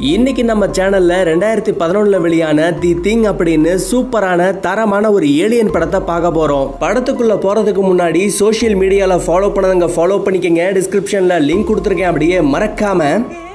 இன்னைக்கு நம்ம சேனல்ல ரெண்டாயிரத்தி பதினொன்னுல வெளியான தி திங் அப்படின்னு சூப்பரான தரமான ஒரு ஏலியன் படத்தை பார்க்க போறோம் படத்துக்குள்ள போறதுக்கு முன்னாடி சோஷியல் மீடியால ஃபாலோ பண்ணதுங்க ஃபாலோ பண்ணிக்கங்க டிஸ்கிரிப்ஷன்ல லிங்க் கொடுத்துருக்கேன் அப்படியே மறக்காம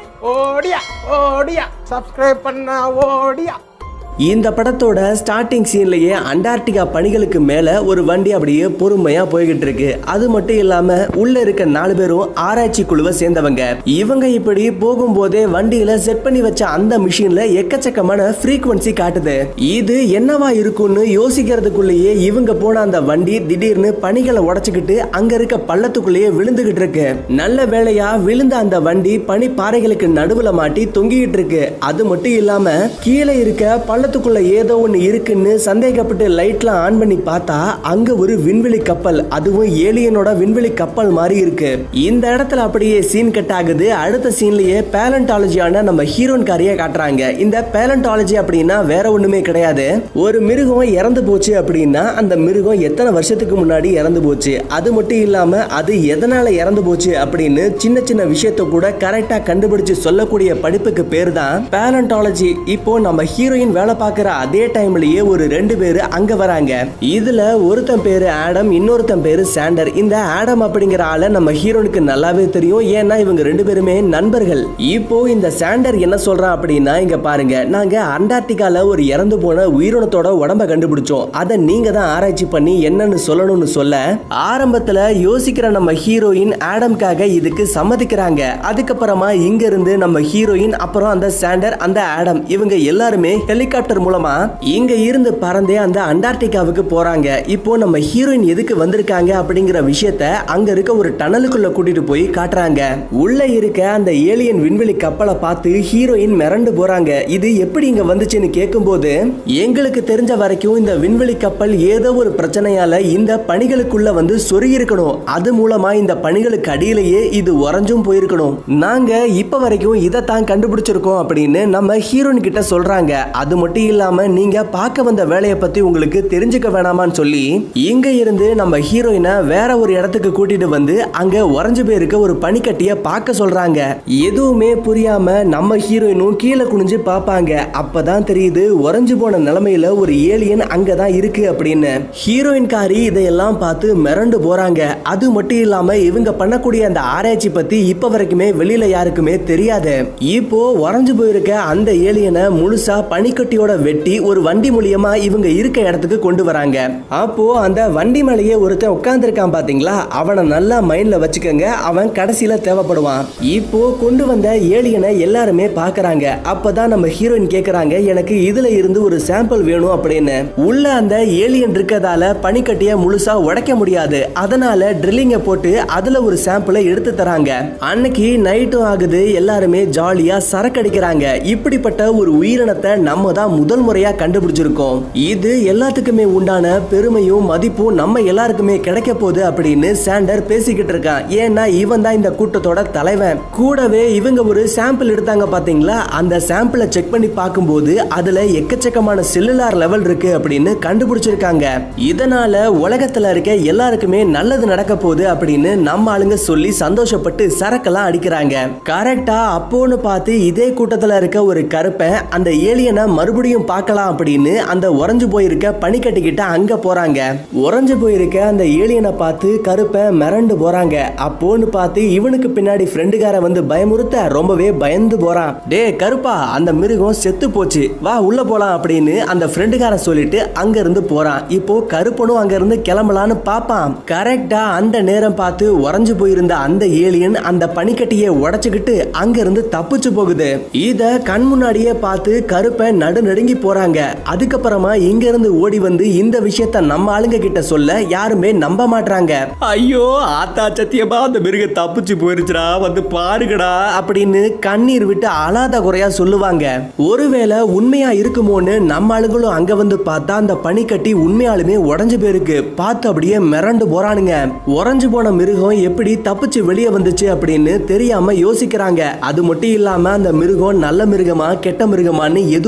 ஓடியா ஓடியா சப்ஸ்கிரைப் பண்ணா ஓடியா இந்த படத்தோட ஸ்டார்டிங் சீன்லயே அண்டார்டிகா பணிகளுக்கு மேல ஒரு வண்டி அப்படியே பொறுமையா போய்கிட்டு இருக்கு அது மட்டும் இல்லாம உள்ள இருக்க நாலு பேரும் ஆராய்ச்சி குழுவை சேர்ந்தவங்க இவங்க இப்படி போகும்போதே வண்டியில செட் பண்ணி வச்ச அந்த மிஷின்ல எக்கச்சக்கமான ஃப்ரீக்வன்சி காட்டுது இது என்னவா இருக்கும்னு யோசிக்கிறதுக்குள்ளேயே இவங்க போன அந்த வண்டி திடீர்னு பணிகளை உடைச்சுக்கிட்டு அங்க இருக்க பள்ளத்துக்குள்ளேயே விழுந்துகிட்டு இருக்கு நல்ல வேளையா விழுந்த அந்த வண்டி பனி பாறைகளுக்கு நடுவுல மாட்டி தொங்கிக்கிட்டு இருக்கு அது மட்டும் இல்லாம கீழே இருக்க பள்ளத்துக்குள்ள ஏதோ ஒண்ணு இருக்குன்னு சந்தேகப்பட்டு லைட்லாம் ஆன் பண்ணி பார்த்தா அங்க ஒரு விண்வெளி கப்பல் அதுவும் ஏலியனோட விண்வெளி கப்பல் மாதிரி இருக்கு இந்த இடத்துல அப்படியே சீன் கட் ஆகுது அடுத்த சீன்லயே பேலண்டாலஜியான நம்ம ஹீரோன் காரிய காட்டுறாங்க இந்த பேலண்டாலஜி அப்படின்னா வேற ஒண்ணுமே கிடையாது ஒரு மிருகம் இறந்து போச்சு அப்படின்னா அந்த மிருகம் எத்தனை வருஷத்துக்கு முன்னாடி இறந்து போச்சு அது மட்டும் இல்லாம அது எதனால இறந்து போச்சு அப்படின்னு சின்ன சின்ன விஷயத்த கூட கரெக்டா கண்டுபிடிச்சு சொல்லக்கூடிய படிப்புக்கு பேர் தான் பேலண்டாலஜி இப்போ நம்ம ஹீரோயின் வேலை பார்க்குற அதே டைம்லயே ஒரு ரெண்டு பேர் அங்க வராங்க இதுல ஒருத்தன் பேரு ஆடம் இன்னொருத்தன் பேரு சாண்டர் இந்த ஆடம் அப்படிங்கிற ஆளை நம்ம ஹீரோனுக்கு நல்லாவே தெரியும் ஏன்னா இவங்க ரெண்டு பேருமே நண்பர்கள் இப்போ இந்த சாண்டர் என்ன சொல்றான் அப்படின்னா இங்க பாருங்க நாங்க அண்டார்டிகால ஒரு இறந்து போன உயிரினத்தோட உடம்ப கண்டுபிடிச்சோம் அதை நீங்க தான் ஆராய்ச்சி பண்ணி என்னன்னு சொல்லணும்னு சொல்ல ஆரம்பத்துல யோசிக்கிற நம்ம ஹீரோயின் ஆடம்காக இதுக்கு சம்மதிக்கிறாங்க அதுக்கப்புறமா இங்க இருந்து நம்ம ஹீரோயின் அப்புறம் அந்த சாண்டர் அந்த ஆடம் இவங்க எல்லாருமே ஹெலிகாப்டர் மூலமா இங்க இருந்து பறந்தே அந்த அண்டார்டிகாவுக்கு போறாங்க இப்போ நம்ம ஹீரோயின் எதுக்கு வந்திருக்காங்க அப்படிங்கிற விஷயத்த அங்க இருக்க ஒரு டனலுக்குள்ள கூட்டிட்டு போய் காட்டுறாங்க உள்ள இருக்க அந்த ஏலியன் விண்வெளி கப்பலை பார்த்து ஹீரோயின் மிரண்டு போறாங்க இது எப்படி இங்க வந்துச்சுன்னு கேட்கும்போது எங்களுக்கு தெரிஞ்ச வரைக்கும் இந்த விண்வெளி கப்பல் ஏதோ ஒரு பிரச்சனையால இந்த பணிகளுக்குள்ள வந்து சொருகி இருக்கணும் அது மூலமா இந்த பணிகளுக்கு அடியிலேயே இது உறைஞ்சும் போயிருக்கணும் நாங்க இப்ப வரைக்கும் இதைத்தான் கண்டுபிடிச்சிருக்கோம் அப்படின்னு நம்ம ஹீரோயின் கிட்ட சொல்றாங்க அது மட்டும் இல்லாம நீங்க பார்க்க வந்த வேலையை பத்தி உங்களுக்கு தெரிஞ்சுக்க வேணாமான்னு சொல்லி இங்க இருந்து நம்ம ஹீரோயினை வேற ஒரு இடத்துக்கு கூட்டிட்டு வந்து அங்க உறைஞ்சு போயிருக்க ஒரு பனிக்கட்டிய பார்க்க சொல்றாங்க எதுவுமே புரியாம நம்ம ஹீரோயினும் கீழே குனிஞ்சு பார்ப்பாங்க அப்பதான் தெரியுது உறைஞ்சு போன நிலைமையில ஒரு ஏலியன் அங்கதான் இருக்கு அப்படின்னு ஹீரோயின் காரி இதையெல்லாம் பார்த்து மிரண்டு போறாங்க அது மட்டும் இல்லாம இவங்க பண்ணக்கூடிய அந்த ஆராய்ச்சி பத்தி இப்ப வரைக்குமே வெளியில யாருக்குமே தெரியாது இப்போ உறைஞ்சு போயிருக்க அந்த ஏலியனை முழுசா பனிக்கட்டியோட வெட்டி ஒரு வண்டி மூலியமா இவங்க இருக்க இடத்துக்கு கொண்டு வராங்க அப்போ அந்த வண்டி மேலேயே ஒருத்தன் உட்கார்ந்துருக்கான் பாத்தீங்களா அவனை நல்லா மைண்ட்ல வச்சுக்கோங்க அவன் கடைசியில தேவைப்படுவான் இப்போ கொண்டு வந்த ஏலியனை எல்லாருமே பாக்குறாங்க அப்பதான் நம்ம ஹீரோயின் கேக்குறாங்க எனக்கு இதுல இருந்து ஒரு சாம்பிள் வேணும் அப்படின்னு உள்ள அந்த ஏலியன் இருக்கதால பனிக்கட்டிய முழுசா உடைக்க முடியாது அதனால ட்ரில்லிங்க போட்டு அதுல ஒரு சாம்பிளை எடுத்து தராங்க அன்னைக்கு நைட்டும் ஆகுது எல்லாருமே ஜாலியா சரக்கு அடிக்கிறாங்க இப்படிப்பட்ட ஒரு உயிரினத்தை நம்ம தான் முதல் முறையா கண்டுபிடிச்சிருக்கோம் இது எல்லாத்துக்குமே உண்டான பெருமையும் மதிப்பும் நம்ம எல்லாருக்குமே கிடைக்க போகுது அப்படின்னு சாண்டர் பேசிக்கிட்டு இருக்கான் ஏன்னா இவன் தான் இந்த கூட்டத்தோட தலைவன் கூடவே இவங்க ஒரு சாம்பிள் எடுத்தாங்க பாத்தீங்களா அந்த சாம்பிளை செக் பண்ணி பார்க்கும்போது அதுல எக்கச்சக்கமான செல்லுலார் லெவல் இருக்கு அப்படின்னு கண்டுபிடிச்சிருக்காங்க இதனால உலகத்துல இருக்க எல்லாருக்குமே நல்லது நடக்க போகுது அப்படின்னு நம்ம ஆளுங்க சொல்லி சந்தோஷப்பட்டு சரக்கெல்லாம் அடிக்கிறாங்க கரெக்டா அப்போன்னு பார்த்து இதே கூட்டத்துல இருக்க ஒரு கருப்பன் அந்த ஏலியனை மறுபடியும் பார்க்கலாம் அப்படின்னு அந்த உறைஞ்சு போயிருக்க பனிக்கட்டிக்கிட்ட அங்க போறாங்க உறைஞ்சு போயிருக்க அந்த ஏலியனை பார்த்து கருப்பன் மிரண்டு போறாங்க அப்போன்னு பார்த்து இவனுக்கு பின்னாடி ஃப்ரெண்டுகார வந்து பயமுறுத்த ரொம்பவே பயந்து போறான் டே கருப்பா அந்த மிருகம் செத்து போச்சு வா உள்ள போலாம் அப்படின்னு அந்த ஃப்ரெண்டுகாரன் சொல்லிட்டு அங்க இருந்து போறான் இப்போ கருப்பனும் அங்க இருந்து கிளம்பலான்னு பாப்பான் கரெக்டா அந்த நேரம் பார்த்து உறைஞ்சு போயிருந்த அந்த ஏலியன் அந்த பனிக்கட்டியை உடைச்சுக்கிட்டு அங்க இருந்து தப்பிச்சு போகுது இத கண் முன்னாடியே பார்த்து கருப்பன் நடு நடுங்கி போறாங்க அதுக்கப்புறமா இங்க இருந்து ஓடி வந்து இந்த விஷயத்த நம்ம ஆளுங்க கிட்ட சொல்ல யாருமே நம்ப மாட்டாங்க ஐயோ ஆத்தா சத்தியமா அந்த மிருகம் தப்பிச்சு போயிருச்சுடா வந்து பாருங்கடா அப்படின்னு கண்ணீர் விட்டு அழாத குறையா சொல்லுவாங்க ஒருவேளை உண்மையா இருக்குமோன்னு நம்ம ஆளுங்களும் அங்க வந்து பார்த்தா அந்த பனிக்கட்டி உண்மையாலுமே உடஞ்சு போயிருக்கு பார்த்து அப்படியே மிரண்டு போறானுங்க உறைஞ்சு போன மிருகம் எப்படி தப்பிச்சு வெளியே வந்துச்சு அப்படின்னு தெரியாம யோசிக்கிறாங்க அது மட்டும் இல்லாம அந்த மிருகம் நல்ல மிருகமா கெட்ட மிருகமான்னு எதுவுமே தெரிய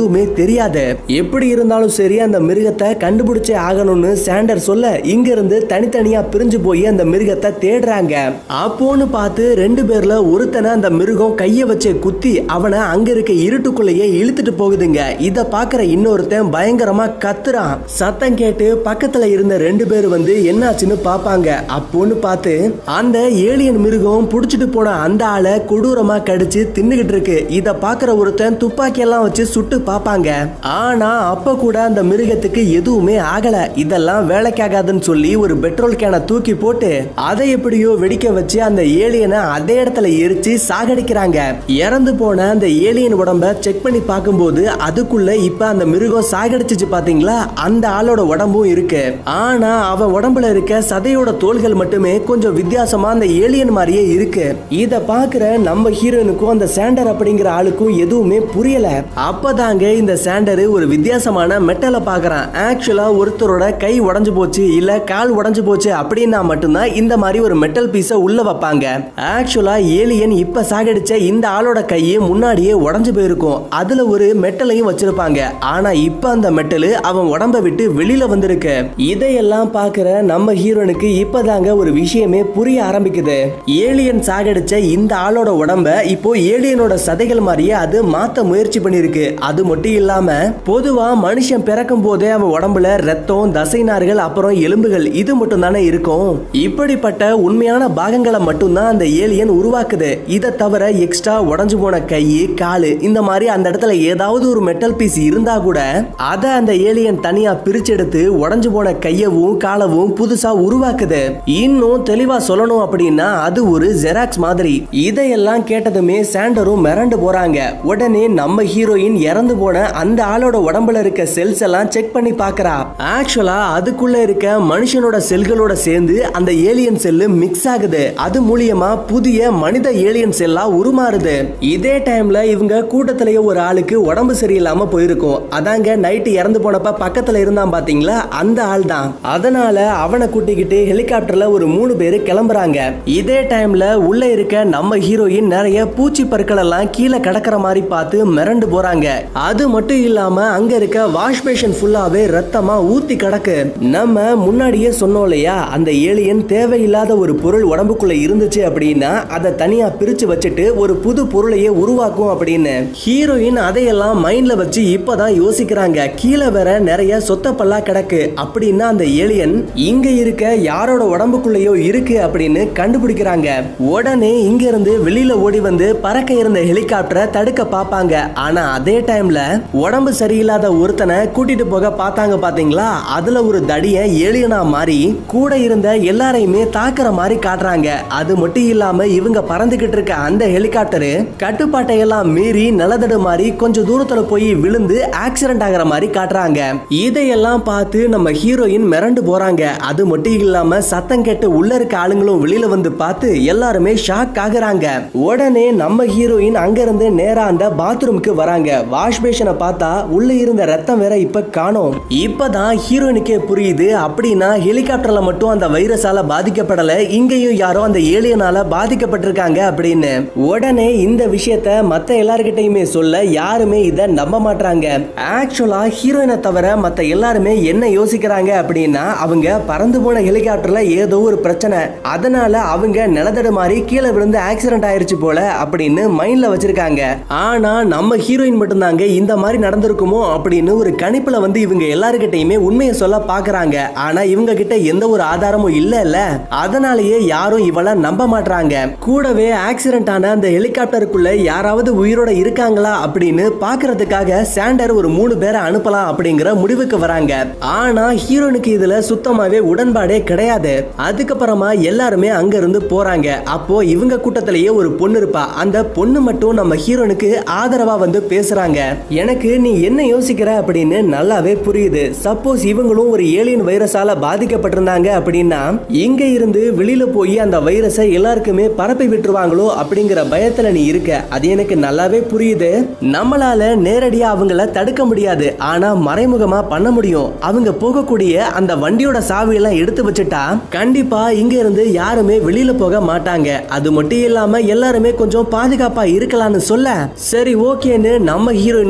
தெரியாது எப்படி இருந்தாலும் சரி அந்த மிருகத்தை கண்டுபிடிச்சே ஆகணும்னு சாண்டர் சொல்ல இங்க இருந்து தனித்தனியா பிரிஞ்சு போய் அந்த மிருகத்தை தேடுறாங்க அப்போன்னு பார்த்து ரெண்டு பேர்ல ஒருத்தனை அந்த மிருகம் கைய வச்சு குத்தி அவனை அங்க இருக்க இருட்டுக்குள்ளேயே இழுத்துட்டு போகுதுங்க இத பாக்குற இன்னொருத்தன் பயங்கரமா கத்துறான் சத்தம் கேட்டு பக்கத்துல இருந்த ரெண்டு பேர் வந்து என்னாச்சுன்னு பாப்பாங்க அப்போன்னு பார்த்து அந்த ஏலியன் மிருகம் புடிச்சிட்டு போன அந்த ஆளை கொடூரமா கடிச்சு தின்னுகிட்டு இருக்கு இத பாக்குற ஒருத்தன் துப்பாக்கி எல்லாம் வச்சு சுட்டு பாப்பாங்க ஆனா அப்ப கூட அந்த மிருகத்துக்கு எதுவுமே ஆகல இதெல்லாம் வேலைக்காகாதுன்னு சொல்லி ஒரு பெட்ரோல் கேனை தூக்கி போட்டு அதை எப்படியோ வெடிக்க வச்சு அந்த ஏலியனை அதே இடத்துல எரிச்சு சாகடிக்கிறாங்க இறந்து போன அந்த ஏலியன் உடம்ப செக் பண்ணி பார்க்கும்போது அதுக்குள்ள இப்ப அந்த மிருகம் சாகடிச்சிச்சு பாத்தீங்களா அந்த ஆளோட உடம்பும் இருக்கு ஆனா அவன் உடம்புல இருக்க சதையோட தோள்கள் மட்டுமே கொஞ்சம் வித்தியாசமா அந்த ஏலியன் மாதிரியே இருக்கு இத பாக்குற நம்ம ஹீரோனுக்கும் அந்த சாண்டர் அப்படிங்கிற ஆளுக்கும் எதுவுமே புரியல அப்பதாங்க இந்த சாண்டர் ஒரு வித்தியாசமான மெட்டலை பாக்குறான் ஆக்சுவலா ஒருத்தரோட கை உடைஞ்சு போச்சு இல்ல கால் உடைஞ்சு போச்சு அப்படின்னா மட்டும்தான் இந்த மாதிரி ஒரு மெட்டல் பீஸை உள்ள வைப்பாங்க ஆக்சுவலா ஏலியன் இப்ப சாகடிச்ச இந்த ஆளோட கையை முன்னாடியே உடைஞ்சு போயிருக்கும் அதுல ஒரு மெட்டலையும் வச்சிருப்பாங்க ஆனா இப்ப அந்த மெட்டல் அவன் உடம்ப விட்டு வெளியில வந்திருக்கு இதையெல்லாம் பாக்குற நம்ம ஹீரோனுக்கு இப்பதாங்க ஒரு விஷயமே புரிய ஆரம்பிக்குது ஏலியன் சாகடிச்ச இந்த ஆளோட உடம்ப இப்போ ஏலியனோட சதைகள் மாதிரியே அது மாத்த முயற்சி பண்ணிருக்கு அது மட்டும் இல்லாம பொதுவா மனுஷன் பிறக்கும் போதே அவன் உடம்புல ரத்தம் தசைநார்கள் அப்புறம் எலும்புகள் இது மட்டும் தானே இருக்கும் இப்படிப்பட்ட உண்மையான பாகங்களை மட்டும்தான் அந்த ஏலியன் உருவாக்குது இதை தவிர எக்ஸ்ட்ரா உடஞ்சு போன கை காலு இந்த மாதிரி அந்த இடத்துல ஏதாவது ஒரு மெட்டல் பீஸ் இருந்தா கூட அதை அந்த ஏலியன் தனியா பிரிச்செடுத்து உடஞ்சு போன கையவும் காலவும் புதுசா உருவாக்குது இன்னும் தெளிவா சொல்லணும் அப்படின்னா அது ஒரு ஜெராக்ஸ் மாதிரி இதையெல்லாம் கேட்டதுமே சாண்டரும் மிரண்டு போறாங்க உடனே நம்ம ஹீரோயின் இறந்து போன அந்த ஆளோட உடம்புல இருக்க செல்ஸ் எல்லாம் செக் பண்ணி பார்க்கறா ஆக்சுவலா அதுக்குள்ள இருக்க மனுஷனோட செல்களோட சேர்ந்து அந்த ஏலியன் செல்லு மிக்ஸ் ஆகுது அது மூலியமா புதிய மனித ஏலியன் செல்லா உருமாறுது இதே டைம்ல இவங்க கூட்டத்திலேயே ஒரு ஆளுக்கு உடம்பு சரியில்லாம போயிருக்கும் அதாங்க நைட்டு இறந்து போனப்ப பக்கத்துல இருந்தான் பாத்தீங்களா அந்த ஆள் தான் அதனால அவனை கூட்டிக்கிட்டு ஹெலிகாப்டர்ல ஒரு மூணு பேர் கிளம்புறாங்க இதே டைம்ல உள்ள இருக்க நம்ம ஹீரோயின் நிறைய பூச்சி பற்கள் எல்லாம் கீழே கிடக்கிற மாதிரி பார்த்து மிரண்டு போறாங்க அது மட்டும் இல்லாம அங்க இருக்க வாஷ் பேஷன் ஃபுல்லாவே ரத்தமா ஊத்தி கிடக்கு நம்ம முன்னாடியே சொன்னோம் இல்லையா அந்த ஏலியன் தேவையில்லாத ஒரு பொருள் உடம்புக்குள்ள இருந்துச்சு அப்படின்னா அதை தனியா பிரிச்சு வச்சுட்டு ஒரு புது பொருளையே உருவாக்கும் அப்படின்னு ஹீரோயின் அதையெல்லாம் மைண்ட்ல வச்சு இப்பதான் யோசிக்கிறாங்க கீழே வேற நிறைய சொத்த பல்லா கிடக்கு அப்படின்னா அந்த ஏலியன் இங்க இருக்க யாரோட உடம்புக்குள்ளேயோ இருக்கு அப்படின்னு கண்டுபிடிக்கிறாங்க உடனே இங்க இருந்து வெளியில ஓடி வந்து பறக்க இருந்த ஹெலிகாப்டரை தடுக்க பார்ப்பாங்க ஆனா அதே டைம்ல உடம்பு சரியில்லாத ஒருத்தனை கூட்டிட்டு போக பார்த்தாங்க பாத்தீங்களா அதுல ஒரு தடிய ஏலியனா மாறி கூட இருந்த எல்லாரையுமே தாக்குற மாதிரி காட்டுறாங்க அது மட்டும் இல்லாம இவங்க பறந்துகிட்டு இருக்க அந்த ஹெலிகாப்டரு கட்டுப்பாட்டை எல்லாம் மீறி நிலதடு மாதிரி கொஞ்சம் தூரத்துல போய் விழுந்து ஆக்சிடென்ட் ஆகிற மாதிரி காட்டுறாங்க இதையெல்லாம் பார்த்து நம்ம ஹீரோயின் மிரண்டு போறாங்க அது மட்டும் இல்லாம சத்தம் கேட்டு உள்ள இருக்க ஆளுங்களும் வெளியில வந்து பார்த்து எல்லாருமே ஷாக் ஆகுறாங்க உடனே நம்ம ஹீரோயின் அங்க இருந்து நேரா அந்த பாத்ரூமுக்கு வராங்க வாஷ் பேஷனை பார்த்தா உள்ள இருந்த ரத்தம் வேற இப்ப காணோம் இப்பதான் ஹீரோயினுக்கே புரியுது அப்படின்னா ஹெலிகாப்டர்ல மட்டும் அந்த வைரஸால பாதிக்கப்படல இங்கேயும் யாரோ அந்த ஏலியனால பாதிக்கப்பட்டிருக்காங்க அப்படின்னு உடனே இந்த விஷயத்த மத்த எல்லார்கிட்டயுமே சொல்ல யாருமே இத நம்ப மாட்டாங்க ஆக்சுவலா ஹீரோயினை தவிர மத்த எல்லாருமே என்ன யோசிக்கிறாங்க அப்படின்னா அவங்க பறந்து போன ஹெலிகாப்டர்ல ஏதோ ஒரு பிரச்சனை அதனால அவங்க நிலத்தடு மாதிரி கீழே விழுந்து ஆக்சிடென்ட் ஆயிருச்சு போல அப்படின்னு மைண்ட்ல வச்சிருக்காங்க ஆனா நம்ம ஹீரோயின் மட்டும்தாங்க இந்த மாதிரி நடந்திருக்குமோ அப்படின்னு ஒரு கணிப்புல வந்து இவங்க எல்லாருக்கிட்டையுமே உண்மையை சொல்ல பாக்குறாங்க ஆனா இவங்க கிட்ட எந்த ஒரு ஆதாரமும் இல்ல இல்ல அதனாலேயே யாரும் இவள நம்ப மாட்டாங்க கூடவே ஆக்சிடென்ட் ஆன அந்த ஹெலிகாப்டருக்குள்ள யாராவது உயிரோட இருக்காங்களா அப்படின்னு பாக்குறதுக்காக சாண்டர் ஒரு மூணு பேரை அனுப்பலாம் அப்படிங்கிற முடிவுக்கு வராங்க ஆனா ஹீரோனுக்கு இதுல சுத்தமாவே உடன்பாடே கிடையாது அதுக்கப்புறமா எல்லாருமே அங்க இருந்து போறாங்க அப்போ இவங்க கூட்டத்திலேயே ஒரு பொண்ணு இருப்பா அந்த பொண்ணு மட்டும் நம்ம ஹீரோனுக்கு ஆதரவா வந்து பேசுறாங்க எனக்கு நீ என்ன யோசிக்கிற அப்படின்னு நல்லாவே புரியுது சப்போஸ் இவங்களும் ஒரு ஏலியன் வைரஸால பாதிக்கப்பட்டிருந்தாங்க அப்படின்னா இங்க இருந்து வெளியில போய் அந்த வைரஸை எல்லாருக்குமே பரப்பி விட்டுருவாங்களோ அப்படிங்கிற பயத்துல நீ இருக்க அது எனக்கு நல்லாவே புரியுது நம்மளால நேரடியா அவங்கள தடுக்க முடியாது ஆனா மறைமுகமா பண்ண முடியும் அவங்க போகக்கூடிய அந்த வண்டியோட சாவியெல்லாம் எடுத்து வச்சுட்டா கண்டிப்பா இங்க இருந்து யாருமே வெளியில போக மாட்டாங்க அது மட்டும் இல்லாம எல்லாருமே கொஞ்சம் பாதுகாப்பா இருக்கலாம்னு சொல்ல சரி ஓகேன்னு நம்ம ஹீரோயினும் இதுக்கு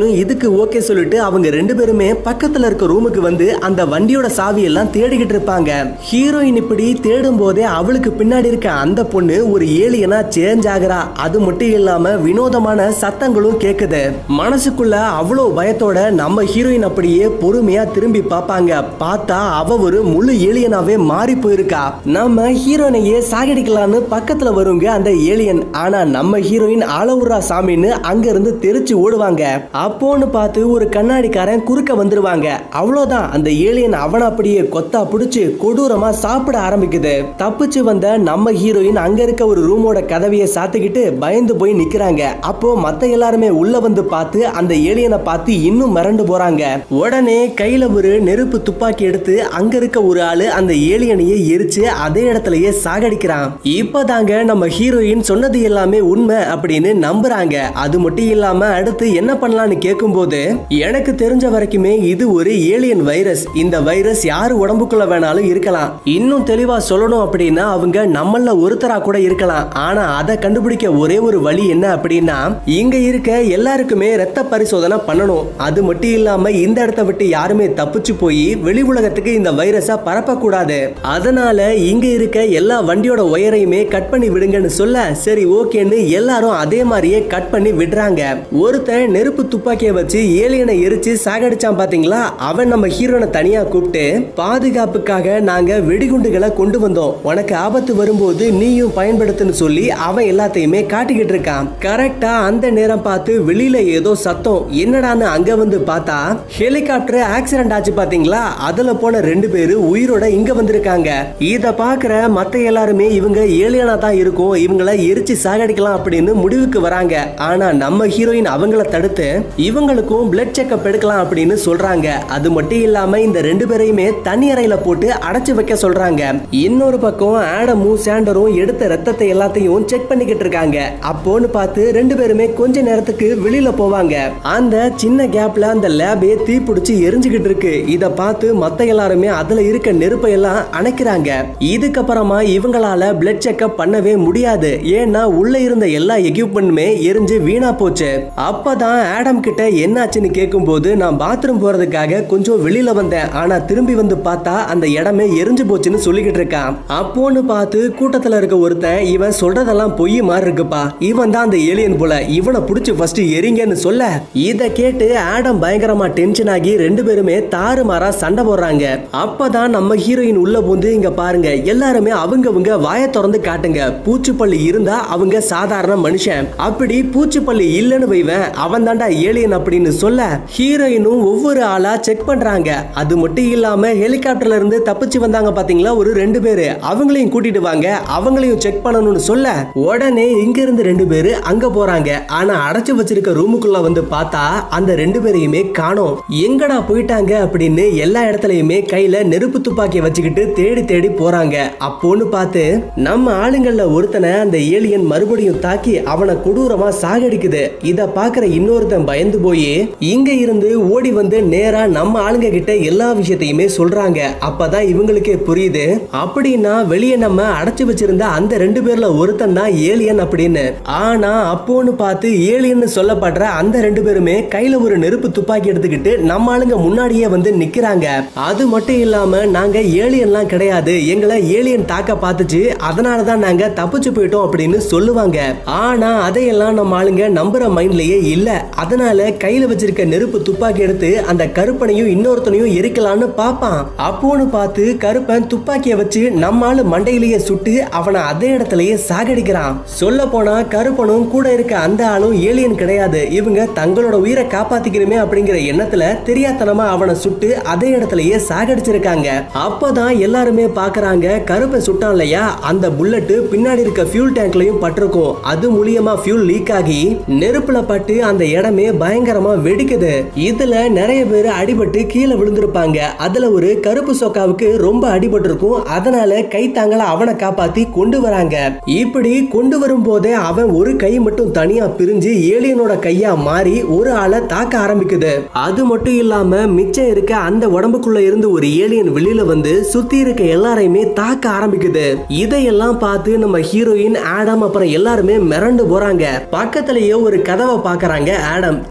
ஓகே சொல்லிட்டு அவங்க ரெண்டு பேருமே பக்கத்துல இருக்க ரூமுக்கு வந்து அந்த வண்டியோட சாவி எல்லாம் தேடிக்கிட்டு இருப்பாங்க ஹீரோயின் இப்படி தேடும் போதே அவளுக்கு பின்னாடி இருக்க அந்த பொண்ணு ஒரு ஏலியனா சேஞ்ச் ஆகுறா அது மட்டும் இல்லாம வினோதமான சத்தங்களும் கேக்குது மனசுக்குள்ள அவ்வளோ பயத்தோட நம்ம ஹீரோயின் அப்படியே பொறுமையா திரும்பி பார்ப்பாங்க பார்த்தா அவ ஒரு முழு ஏலியனாவே மாறி போயிருக்கா நம்ம ஹீரோயினையே சாகடிக்கலான்னு பக்கத்துல வருங்க அந்த ஏலியன் ஆனா நம்ம ஹீரோயின் ஆளவுரா சாமின்னு அங்க இருந்து தெரிச்சு ஓடுவாங்க அப்போன்னு பார்த்து ஒரு கண்ணாடிக்காரன் குறுக்க வந்துருவாங்க அவ்வளவுதான் அந்த ஏலியன் அவனை அப்படியே கொத்தா பிடிச்சு கொடூரமா சாப்பிட ஆரம்பிக்குது தப்பிச்சு வந்த நம்ம ஹீரோயின் அங்க இருக்க ஒரு ரூமோட கதவையை சாத்திக்கிட்டு பயந்து போய் நிக்கிறாங்க அப்போ மத்த எல்லாருமே உள்ள வந்து பார்த்து அந்த ஏலியனை பார்த்து இன்னும் மிரண்டு போறாங்க உடனே கையில ஒரு நெருப்பு துப்பாக்கி எடுத்து அங்க இருக்க ஒரு ஆளு அந்த ஏலியனையே எரிச்சு அதே இடத்துலயே சாகடிக்கிறான் இப்பதாங்க நம்ம ஹீரோயின் சொன்னது எல்லாமே உண்மை அப்படின்னு நம்புறாங்க அது மட்டும் இல்லாம அடுத்து என்ன பண்ணலாம்னு கேட்கும்போது எனக்கு தெரிஞ்ச வரைக்குமே இது ஒரு ஏலியன் வைரஸ் இந்த வைரஸ் யாரு உடம்புக்குள்ள வேணாலும் இருக்கலாம் இன்னும் தெளிவா சொல்லணும் அப்படின்னா அவங்க நம்மள ஒருத்தரா கூட இருக்கலாம் ஆனா அதை கண்டுபிடிக்க ஒரே ஒரு வழி என்ன அப்படின்னா இங்க இருக்க எல்லாருக்குமே ரத்த பரிசோதனை பண்ணணும் அது மட்டும் இல்லாம இந்த இடத்த விட்டு யாருமே தப்பிச்சு போய் வெளி உலகத்துக்கு இந்த வைரஸா பரப்பக்கூடாது அதனால இங்க இருக்க எல்லா வண்டியோட ஒயரையுமே கட் பண்ணி விடுங்கன்னு சொல்ல சரி ஓகேன்னு எல்லாரும் அதே மாதிரியே கட் பண்ணி விடுறாங்க ஒருத்தன் நெருப்பு துப்பாக்கியை வச்சு ஏலியனை எரிச்சு சாகடிச்சான் பாத்தீங்களா அவன் நம்ம ஹீரோனை தனியா கூப்பிட்டு பாதுகாப்புக்காக நாங்க வெடிகுண்டுகளை கொண்டு வந்தோம் உனக்கு ஆபத்து வரும்போது நீயும் பயன்படுத்துன்னு சொல்லி அவன் எல்லாத்தையுமே காட்டிக்கிட்டு இருக்கான் கரெக்டா அந்த நேரம் பார்த்து வெளியில ஏதோ சத்தம் என்னடான்னு அங்க வந்து பார்த்தா ஹெலிகாப்டர் ஆக்சிடென்ட் ஆச்சு பாத்தீங்களா அதுல போன ரெண்டு பேரு உயிரோட இங்க வந்திருக்காங்க இத பாக்குற மத்த எல்லாருமே இவங்க ஏலியனா தான் இருக்கும் இவங்கள எரிச்சு சாகடிக்கலாம் அப்படின்னு முடிவுக்கு வராங்க ஆனா நம்ம ஹீரோயின் அவங்கள தடுத்து இவங்களுக்கும் பிளட் செக்அப் எடுக்கலாம் அப்படின்னு சொல்றாங்க அது மட்டும் இல்லாம இந்த ரெண்டு பேரையுமே தனி அறையில போட்டு அடைச்சு வைக்க சொல்றாங்க இன்னொரு பக்கம் ஆடமும் சாண்டரும் எடுத்த ரத்தத்தை எல்லாத்தையும் செக் பண்ணிக்கிட்டு இருக்காங்க அப்போன்னு பார்த்து ரெண்டு பேருமே கொஞ்ச நேரத்துக்கு வெளியில போவாங்க அந்த சின்ன கேப்ல அந்த லேபே தீ பிடிச்சி எரிஞ்சுக்கிட்டு இருக்கு இத பார்த்து மத்த எல்லாருமே அதுல இருக்க நெருப்பை எல்லாம் அணைக்கிறாங்க இதுக்கப்புறமா இவங்களால பிளட் செக்அப் பண்ணவே முடியாது ஏன்னா உள்ள இருந்த எல்லா எக்யூப்மெண்ட்டுமே எரிஞ்சு வீணா போச்சு அப்பதான் ஆடம் கிட்ட என்னாச்சுன்னு கேட்கும்போது நான் பாத்ரூம் போறதுக்காக கொஞ்சம் வெளியில வந்தேன் ஆனா திரும்பி வந்து பார்த்தா அந்த இடமே எரிஞ்சு போச்சுன்னு சொல்லிக்கிட்டு இருக்கான் அப்போன்னு பார்த்து கூட்டத்துல இருக்க ஒருத்தன் இவன் சொல்றதெல்லாம் பொய் மாதிரி இருக்குப்பா இவன் தான் அந்த ஏலியன் போல இவனை புடிச்சு ஃபர்ஸ்ட் எரிங்கன்னு சொல்ல இத கேட்டு ஆடம் பயங்கரமா டென்ஷன் ஆகி ரெண்டு பேருமே தாறுமாறா சண்டை போடுறாங்க அப்பதான் நம்ம ஹீரோயின் உள்ள பூந்து இங்க பாருங்க எல்லாருமே அவங்கவங்க வாயை திறந்து காட்டுங்க பூச்சிப்பள்ளி இருந்தா அவங்க சாதாரண மனுஷன் அப்படி பூச்சிப்பள்ளி இல்லைன்னு வைவன் அவன் தாண்டா ஏலியன் அப்படின்னு சொல்ல ஹீரோயினும் ஒவ்வொரு ஆளா செக் பண்றாங்க அது மட்டும் இல்லாம ஹெலிகாப்டர்ல இருந்து தப்பிச்சு வந்தாங்க பாத்தீங்களா ஒரு ரெண்டு பேரு அவங்களையும் கூட்டிட்டு வாங்க அவங்களையும் செக் பண்ணணும்னு சொல்ல உடனே இங்க இருந்து ரெண்டு பேரு அங்க போறாங்க ஆனா அடைச்சு வச்சிருக்க ரூமுக்குள்ள வந்து பார்த்தா அந்த ரெண்டு பேரையுமே காணோம் எங்கடா போயிட்டாங்க அப்படின்னு எல்லா இடத்துலயுமே கையில நெருப்பு துப்பாக்கியை வச்சுக்கிட்டு தேடி தேடி போறாங்க அப்போன்னு பார்த்து நம்ம ஆளுங்கள்ல ஒருத்தனை அந்த ஏலியன் மறுபடியும் தாக்கி அவனை கொடூரமா சாகடிக்குது இத பாக்குற இன்னொருத்தன் பயந்து போய் இங்க இருந்து ஓடி வந்து நேரா நம்ம ஆளுங்க கிட்ட எல்லா விஷயத்தையுமே சொல்றாங்க அப்பதான் இவங்களுக்கே புரியுது அப்படின்னா வெளியே நம்ம அடைச்சு வச்சிருந்த அந்த ரெண்டு பேர்ல ஒருத்தன் தான் ஏலியன் அப்படின்னு ஆனா அப்போன்னு பார்த்து ஏலியன் சொல்லப்படுற அந்த ரெண்டு பேருமே கையில ஒரு நெருப்பு துப்பாக்கி எடுத்துக்கிட்டு நம்ம ஆளுங்க முன்னாடியே வந்து நிக்கிறாங்க அது மட்டும் இல்லாம நாங்க ஏலியன்லாம் கிடையாது எங்களை ஏலியன் தாக்க பார்த்துச்சு அதனால தான் நாங்க தப்பிச்சு போயிட்டோம் அப்படின்னு சொல்லுவாங்க ஆனா அதையெல்லாம் நம்ம ஆளுங்க நம்புற மைண்ட்லயே இல்ல அதனால கையில வச்சிருக்க நெருப்பு துப்பாக்கி எடுத்து அந்த கருப்பனையும் இன்னொருத்தனையும் எரிக்கலாம்னு பாப்பான் அப்போன்னு பார்த்து கருப்பன் துப்பாக்கிய வச்சு நம்ம ஆளு மண்டையிலேயே சுட்டு அவனை அதே இடத்துலயே சாகடிக்கிறான் சொல்ல போனா கருப்பனும் கூட இருக்க அந்த ஆளும் ஏலியன் கிடையாது இவங்க தங்களோட உயிரை காப்பாத்திக்கணுமே அப்படிங்கிற எண்ணத்துல தெரியாத்தனமா அவனை சுட்டு அதே இடத்துலயே சாகடிச்சிருக்காங்க அப்பதான் எல்லாருமே பாக்குறாங்க கருப்பை சுட்டான் இல்லையா அந்த புல்லட் பின்னாடி இருக்க ஃபியூல் டேங்க்லயும் பட்டிருக்கும் அது மூலியமா ஃபியூல் லீக் ஆகி நெருப்புல பட்டு அந்த இடமே பயங்கரமா வெடிக்குது இதுல நிறைய பேர் அடிபட்டு கீழே விழுந்திருப்பாங்க அதுல ஒரு கருப்பு சொக்காவுக்கு ரொம்ப அடிபட்டிருக்கும் அதனால கை தாங்கள அவனை காப்பாத்தி கொண்டு வராங்க இப்படி கொண்டு வரும் போதே அவன் ஒரு கை மட்டும் தனியா பிரிஞ்சு ஏலியனோட கையா மாறி ஒரு ஆளை தாக்க ஆரம்பிக்குது அது மட்டும் இல்லாம மிச்சம் இருக்க அந்த உடம்புக்குள்ள இருந்து ஒரு ஏலியன் வெளியில வந்து சுத்தி இருக்க எல்லாரையுமே தாக்க ஆரம்பிக்குது இதையெல்லாம் பார்த்து நம்ம ஹீரோயின் ஆடம் அப்புறம் எல்லாருமே மிரண்டு போறாங்க பக்கத்திலேயே ஒரு கதவை பாக்குறாங்க ஆடம் தப்பிச்சு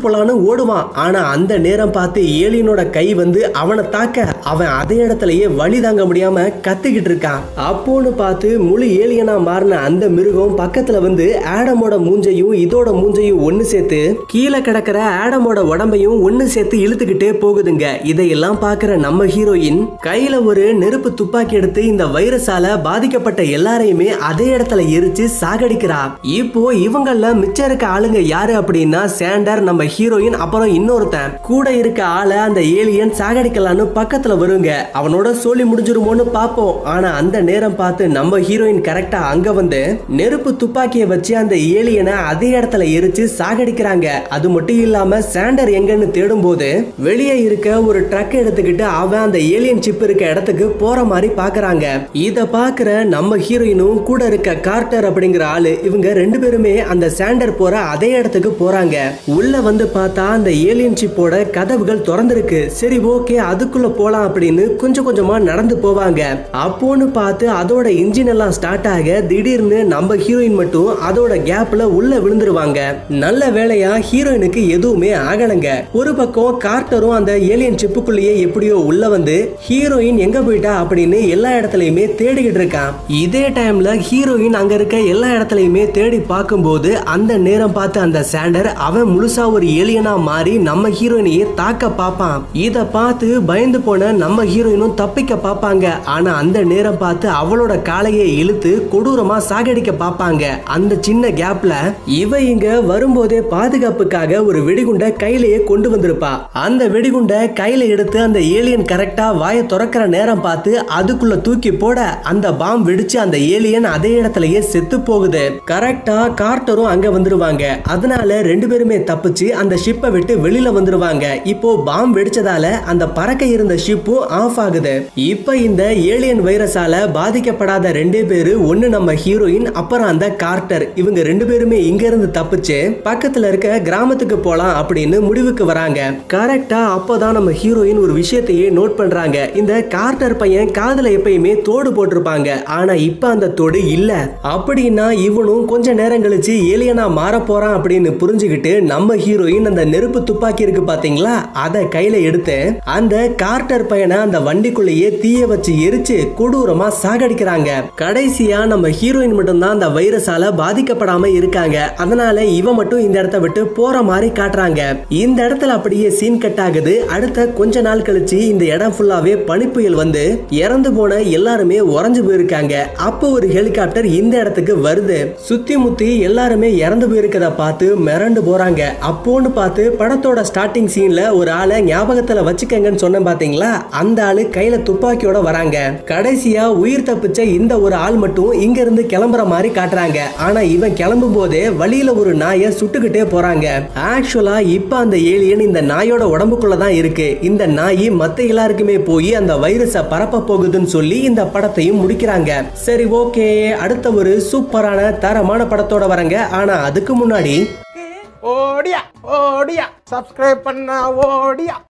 போலான்னு ஓடுவான் ஆனா அந்த நேரம் பார்த்து ஏலியனோட கை வந்து அவனை தாக்க அவன் அதே இடத்துலயே வழி தாங்க முடியாம கத்திக்கிட்டு இருக்கான் அப்போன்னு பார்த்து முழு ஏலியனா மாறின அந்த மிருகம் பக்கத்துல வந்து ஆடமோட மூஞ்சையும் இதோட மூஞ்சையும் ஒண்ணு சேர்த்து கீழே கிடக்கிற ஆடமோட உடம்பையும் ஒண்ணு சேர்த்து இழுத்துக்கிட்டே போகுதுங்க இதையெல்லாம் பார்க்கிற நம்ம ஹீரோயின் கையில ஒரு நெருப்பு துப்பாக்கி எடுத்து இந்த வைரஸால பாதிக்கப்பட்ட எல்லாரையுமே அதே இடத்துல எரிச்சு சாகடிக்கிறா இப்போ இவங்கள மிச்சம் இருக்க ஆளுங்க யாரு அப்படின்னா சேண்டர் நம்ம ஹீரோயின் அப்புறம் இன்னொருத்தன் கூட இருக்க ஆளை அந்த ஏலியன் சாகடிக்கலான்னு பக்கத்துல வருங்க அவனோட சோலி முடிஞ்சிருமோன்னு பார்ப்போம் ஆனா அந்த நேரம் பார்த்து நம்ம ஹீரோயின் கரெக்டா அங்க வந்து நெருப்பு துப்பாக்கியை வச்சு அந்த ஏலியனை அதே இடத்துல எரிச்சு சாகடிக்கிறாங்க அது மட்டும் இல்லாம சாண்டர் எங்கன்னு தேடும்போது வெளியே இருக்க ஒரு ட்ரக் எடுத்துக்கிட்டு அவன் அந்த ஏலியன் சிப் இருக்க இடத்துக்கு போற மாதிரி பாக்குறாங்க இத பாக்குற நம்ம ஹீரோயினும் கூட இருக்க கார்ட்டர் அப்படிங்கிற ஆளு இவங்க ரெண்டு பேருமே அந்த சாண்டர் போற அதே இடத்துக்கு போறாங்க உள்ள வந்து பார்த்தா அந்த ஏலியன் சிப்போட கதவுகள் திறந்திருக்கு சரி ஓகே அதுக்குள்ள போலாம் அப்படின்னு கொஞ்சம் கொஞ்சமா நடந்து போவாங்க அப்போன்னு பார்த்து அதோட இன்ஜின் எல்லாம் ஸ்டார்ட் ஆக திடீர்னு நம்ம ஹீரோயின் மட்டும் அதோட கேப்ல உள்ள விழுந்துருவாங்க நல்ல வேலையா ஹீரோயினுக்கு எதுவுமே ஆகலைங்க ஒரு பக்கம் கார்ட்டரும் அந்த ஏலியன் சிப்புக்குள்ளேயே எப்படியோ உள்ள வந்து ஹீரோயின் எங்க போயிட்டா அப்படின்னு எல்லா இடத்துலயுமே தேடிக்கிட்டு இருக்கான் இதே டைம்ல ஹீரோயின் அங்க இருக்க எல்லா இடத்துலயுமே தேடி பார்க்கும்போது அந்த நேரம் பார்த்து அந்த சாண்டர் அவன் முழுசா ஒரு ஏலியனா மாறி நம்ம ஹீரோயினையே தாக்க பார்ப்பான் இத பார்த்து பயந்து போன நம்ம ஹீரோயினும் தப்பிக்க பார்ப்பாங்க ஆனா அந்த நேரம் பார்த்து அவளோட காலையை இழுத்து கொடூரமா சாகடிக்க பார்ப்பாங்க அந்த சின்ன கேப்ல இவ இங்க வரும்போதே பாதுகாப்புக்காக ஒரு வெடிகுண்டை கையிலேயே கொண்டு வந்திருப்பா அந்த வெடிகுண்டை கையில எடுத்து அந்த ஏலியன் கரெக்டா வாயை திறக்கிற நேரம் பார்த்து அதுக்குள்ள தூக்கி போட அந்த பாம் வெடிச்சு அந்த ஏலியன் அதே இடத்துலயே செத்து போகுது கரெக்டா கார்ட்டரும் அங்க வந்துருவாங்க அதனால ரெண்டு பேருமே தப்பிச்சு அந்த ஷிப்பை விட்டு வெளியில வந்துருவாங்க இப்போ பாம் வெடிச்சதால அந்த பறக்க இருந்த ஷிப்பும் ஆஃப் ஆகுது இப்ப இந்த ஏலியன் வைரஸால பாதிக்கப்படாத ரெண்டே பேரு ஒண்ணு நம்ம ஹீரோயின் அப்புறம் அந்த கார்ட்டர் இவங்க ரெண்டு பேருமே இங்க இருந்து தப்பிச்சு பக்கத்துல இருக்க கிராமத்துக்கு போலாம் அப்படின்னு முடிவுக்கு வராங்க கரெக்டா அப்போதான் நம்ம ஹீரோயின் ஒரு விஷயத்தையே நோட் பண்றாங்க இந்த கார்ட்டர் பையன் காதுல எப்பயுமே தோடு போட்டிருப்பாங்க ஆனா இப்ப அந்த தோடு இல்ல அப்படின்னா இவனும் கொஞ்ச நேரம் கழிச்சு ஏலியனா மாற போறான் அப்படின்னு புரிஞ்சுக்கிட்டு நம்ம ஹீரோயின் அந்த நெருப்பு துப்பாக்கி இருக்கு பாத்தீங்களா அத கையில எடுத்து அந்த கார்ட்டர் பையனை அந்த வண்டிக்குள்ளேயே தீய வச்சு எரிச்சு கொடூரமா சாகடிக்கிறாங்க கடைசியா நம்ம ஹீரோயின் மட்டும்தான் அந்த வைரஸால பாதிக்கப்படாம இருக்காங்க அதனால இவ மட்டும் இந்த இடத்த விட்டு போற மாதிரி காட்டுறாங்க இந்த இடத்துல அப்படியே சீன் கட் ஆகுது அடுத்த கொஞ்ச நாள் கழிச்சு இந்த இடம் ஃபுல்லாவே பனிப்புயல் வந்து இறந்து போன எல்லாருமே உறைஞ்சு போயிருக்காங்க அப்போ ஒரு ஹெலிகாப்டர் இந்த இடத்துக்கு வருது சுத்தி முத்தி எல்லாருமே இறந்து போயிருக்கத பார்த்து மிரண்டு போறாங்க அப்போன்னு பார்த்து படத்தோட ஸ்டார்டிங் சீன்ல ஒரு ஆளை ஞாபகத்துல வச்சுக்கங்கன்னு சொன்னேன் பாத்தீங்களா அந்த ஆளு கையில துப்பாக்கியோட வராங்க கடைசியா உயிர் தப்பிச்ச இந்த ஒரு ஆள் மட்டும் இங்க இருந்து கிளம்புற மாதிரி காட்டுறாங்க ஆனா இவன் கிளம்பும் போதே வழியில ஒரு நாயை சுட்டுக்கிட்டே போறாங்க ஆக்சுவலா இப்ப அந்த ஏலியன் இந்த நாயோட உடம்புக்குள்ள தான் இருக்கு இந்த நாய் மத்த எல்லாருக்குமே போய் அந்த வைரஸ பரப்ப போகுதுன்னு சொல்லி இந்த படத்தையும் முடிக்கிறாங்க சரி ஓகே அடுத்த ஒரு சூப்பரான தரமான படத்தோட வரங்க ஆனா அதுக்கு முன்னாடி ஓடியா ஓடியா சப்ஸ்கிரைப் பண்ண ஓடியா